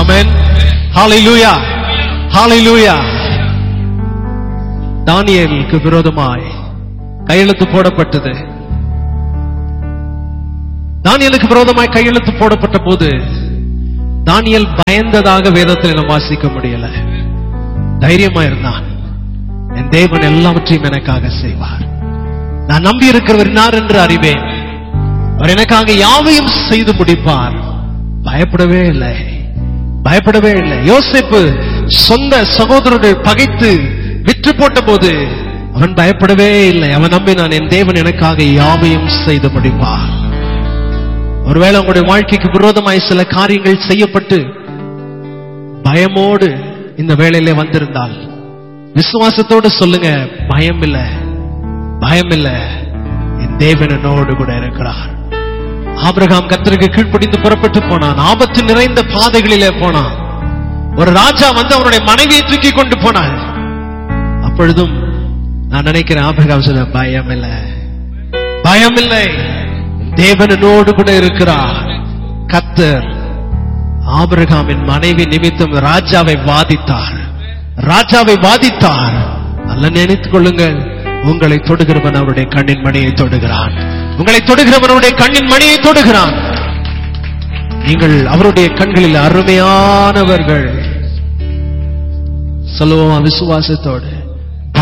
ஆமென் ஹalleluya ஹalleluya தானியேலுக்கு விரோதமாய் கையெழுத்து போடப்பட்டது தானியலுக்கு விரோதமாய் கையெழுத்து போடப்பட்ட போது தானியல் பயந்ததாக வேதத்தில் நாம் வாசிக்க முடியல தைரியமா இருந்தான் என் தேவன் எல்லாவற்றையும் எனக்காக செய்வார் நான் நம்பி இருக்கிறவர் இன்னார் என்று அறிவேன் அவர் எனக்காக யாவையும் செய்து முடிப்பார் பயப்படவே இல்லை பயப்படவே இல்லை யோசிப்பு சொந்த சகோதரர்கள் பகைத்து விற்று போட்ட போது அவன் பயப்படவே இல்லை அவன் நம்பினான் என் தேவன் எனக்காக யாவையும் செய்து முடிப்பார் ஒருவேளை உங்களுடைய வாழ்க்கைக்கு விரோதமாய் சில காரியங்கள் செய்யப்பட்டு பயமோடு இந்த வேளையில வந்திருந்தால் விசுவாசத்தோடு சொல்லுங்க பயம் இல்ல பயம் இல்ல என் தேவன் என்னோடு கூட இருக்கிறார் ஆபிரகாம் கர்த்தருக்கு கீழ்ப்படிந்து புறப்பட்டு போனான் ஆபத்து நிறைந்த பாதைகளிலே போனான் ஒரு ராஜா வந்து அவனுடைய மனைவியை தூக்கி கொண்டு போனான் அப்பொழுதும் நான் நினைக்கிறேன் ஆபிரகாம் சொன்ன பயம் இல்ல பயம் இல்லை தேவன் என்னோடு கூட இருக்கிறார் கத்தர் ஆபிரகாமின் மனைவி நிமித்தம் ராஜாவை வாதித்தார் ராஜாவை வாதித்தார் நல்ல நினைத்துக் கொள்ளுங்கள் உங்களை தொடுகிறவன் அவருடைய கண்ணின் மணியை தொடுகிறான் உங்களை தொடுகிறவன் அவருடைய கண்ணின் மணியை தொடுகிறான் நீங்கள் அவருடைய கண்களில் அருமையானவர்கள் சொல்லுவோமா விசுவாசத்தோடு